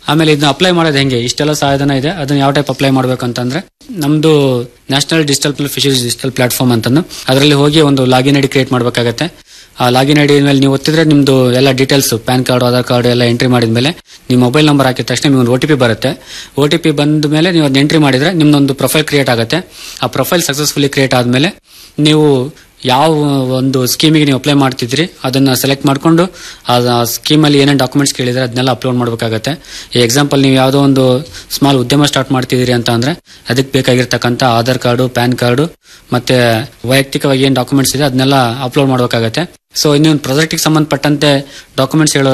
ಆಮೇಲೆ ಇದನ್ನ ಅಪ್ಲೈ ಮಾಡೋದು ಹೆಂಗೆ ಇಷ್ಟೆಲ್ಲ ಸಹಾಯಧನ ಇದೆ ಅದನ್ನ ಯಾವ ಟೈಪ್ ಅಪ್ಲೈ ಮಾಡ್ಬೇಕು ಅಂತಂದ್ರೆ ನಮ್ದು national digital fisheries digital platform ಅಂತಂದು ಅದರಲ್ಲಿ ಹೋಗಿ ಒಂದು ಲಾಗಿನ್ ಐಡಿ ಕ್ರಿಯೇಟ್ ಮಾಡಬೇಕಾಗತ್ತೆ ಆ ಲಾಗಿನ್ ಐಡಿ ಮೇಲೆ ನೀವು ಒತ್ತಿದ್ರೆ ನಿಮ್ದು ಎಲ್ಲ details pan card Aadhaar card ಎಲ್ಲ ಎಂಟ್ರಿ ಮಾಡಿದ್ಮೇಲೆ ನಿಮ್ಮ ಮೊಬೈಲ್ ನಂಬರ್ ಹಾಕಿದ ತಕ್ಷಣ ನಿಮ್ಗೆ ಒ ಟಿ ಪಿ ಬರುತ್ತೆ ಒ ಟಿ ಪಿ ಬಂದ ಮೇಲೆ ನೀವು ಅದನ್ನ ಎಂಟ್ರಿ ಮಾಡಿದ್ರೆ ನಿಮ್ದೊಂದು ಪ್ರೊಫೈಲ್ ಕ್ರಿಯೇಟ್ ಆಗುತ್ತೆ ಆ ಪ್ರೊಫೈಲ್ ಸಕ್ಸಸ್ಫುಲಿ ಕ್ರಿಯೇಟ್ ಆದ್ಮೇಲೆ ನೀವು ಯಾವ ಒಂದು ಸ್ಕೀಮಿಗೆ ನೀವು ಅಪ್ಲೈ ಮಾಡ್ತಿದ್ರಿ ಅದನ್ನ ಸೆಲೆಕ್ಟ್ ಮಾಡ್ಕೊಂಡು ಆ ಸ್ಕೀಮಲ್ಲಿ ಏನೇನು ಡಾಕ್ಯುಮೆಂಟ್ಸ್ ಕೇಳಿದ್ರೆ ಅದನ್ನೆಲ್ಲ ಅಪ್ಲೋಡ್ ಮಾಡಬೇಕಾಗತ್ತೆ ಈ ಎಕ್ಸಾಂಪಲ್ ನೀವು ಯಾವುದೋ ಒಂದು ಸ್ಮಾಲ್ ಉದ್ಯಮ ಸ್ಟಾರ್ಟ್ ಮಾಡ್ತಿದ್ದೀರಿ ಅಂತ ಅಂದ್ರೆ ಅದಕ್ಕೆ ಬೇಕಾಗಿರ್ತಕ್ಕಂಥ ಆಧಾರ್ ಕಾರ್ಡು ಪ್ಯಾನ್ ಕಾರ್ಡು ಮತ್ತೆ ವೈಯಕ್ತಿಕವಾಗಿ ಏನು ಡಾಕ್ಯುಮೆಂಟ್ಸ್ ಇದೆ ಅದನ್ನೆಲ್ಲ ಅಪ್ಲೋಡ್ ಮಾಡಬೇಕಾಗತ್ತೆ ಸೊ ಇನ್ನೊಂದು ಪ್ರಾಜೆಕ್ಟಿಗೆ ಸಂಬಂಧಪಟ್ಟಂತೆ ಡಾಕ್ಯುಮೆಂಟ್ಸ್ ಹೇಳೋ